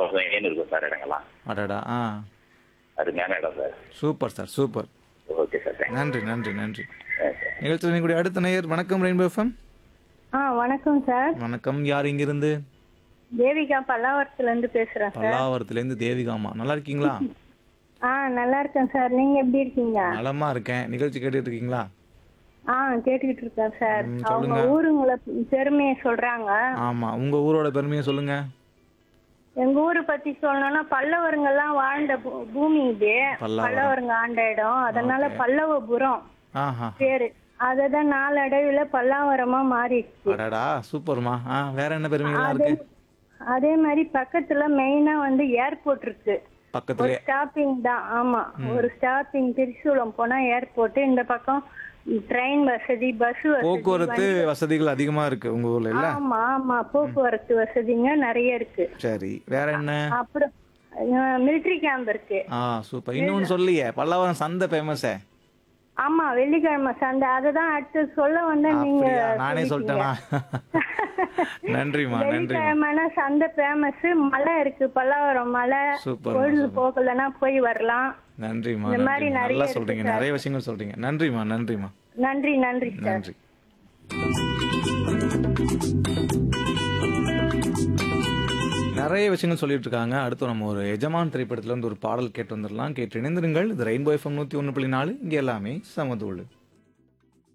பசுமைன்னு இருக்கும் சார் இடங்கள்லாம் அடடா ஆ அருமையான இடம் sir super sir super okay sir thanks நன்றி நன்றி நன்றி நிகழ்ச்சி கூடிய அடுத்த நேயர் வணக்கம் ரெயின்போ எஃப்எம் ஆ வணக்கம் சார் வணக்கம் யார் இங்கிருந்து தேவிகா பல்லாவரத்துல இருந்து பேசுறேன் சார் பல்லாவரத்துலேருந்து தேவிகாமா நல்லா இருக்கீங்களா ஆ நல்லா இருக்கேன் சார் நீங்க எப்படி இருக்கீங்க நலமா இருக்கேன் நிகழ்ச்சி கேட்டுட்டு இருக்கீங்களா ஆ கேட்டுக்கிட்டு இருக்கேன் சார் ம், அவங்க சொல்லுங்க. ஊருங்களை பெருமையை சொல்றாங்க ஆமா உங்க ஊரோட பெருமையை சொல்லுங்க எங்க ஊரை பத்தி சொல்லணும்னா பல்லவருங்கெல்லாம் வாழ்ந்த பூ- பூமி இது பல்லவரம். பல்லவருங்க ஆண்ட இடம் அதனால பல்லவபுரம் ஆஹா பேரு அததான் நாளடைவுல பல்லாவரமா மாறிடுச்சு அடடா சூப்பர்மா ஆ வேற என்ன பெருமைகள்லாம் இருக்கு அதே மாதிரி பக்கத்துல மெயினா வந்து ஏர்போர்ட் இருக்கு ஒரு பக்கத்துலயே ஸ்டாப்பிங் தான் ஆமா ஒரு ஸ்டாப்பிங் திருச்சூலம் போனா ஏர்போர்ட் இந்த பக்கம் ட்ரெயின் வசதி பஸ் வசதி போக்குவரத்து வசதிகள் அதிகமா இருக்கு உங்க ஊர்ல இல்ல ஆமா ஆமா போக்குவரத்து வசதிங்க நிறைய இருக்கு சரி வேற என்ன அப்புறம் மிலிட்ரி கேம்ப் இருக்கு ஆ சூப்பர் இன்னொன்னு சொல்லியே பல்லவரம் சந்தை ஃபேமஸே ஆமா வெள்ளிக்கிழமை சண்டை அததான் அடுத்து சொல்ல வந்த நீங்க அப்படியா நானே சொல்லிட்டேனா நன்றிம்மா நன்றிம்மா வெள்ளிக்கிழமைனா சந்தை ஃபேமஸ் மலை இருக்கு பல்லாவரம் மலை சூப்பர் பொழுது போகலன்னா போய் வரலாம் நன்றிம்மா இந்த மாதிரி நன்றிம்மா. நிறைய நல்லா இருக்கு சொல்றீங்க நிறைய விஷயங்கள் சொல்றீங்க நன்றிம்மா நன்றிம்மா நன்றி நன்றி சார் நன்றி நிறைய விஷயங்கள் சொல்லிட்டு இருக்காங்க அடுத்து நம்ம ஒரு எஜமான் திரைப்படத்துல இருந்து ஒரு பாடல் கேட்டு வந்துடலாம் கேட்டு இணைந்திருங்கள் இது ரெயின்போ எஃப்எம் நூத்தி ஒன்று புள்ளி நாலு இங்க எல்லாமே சமதோடு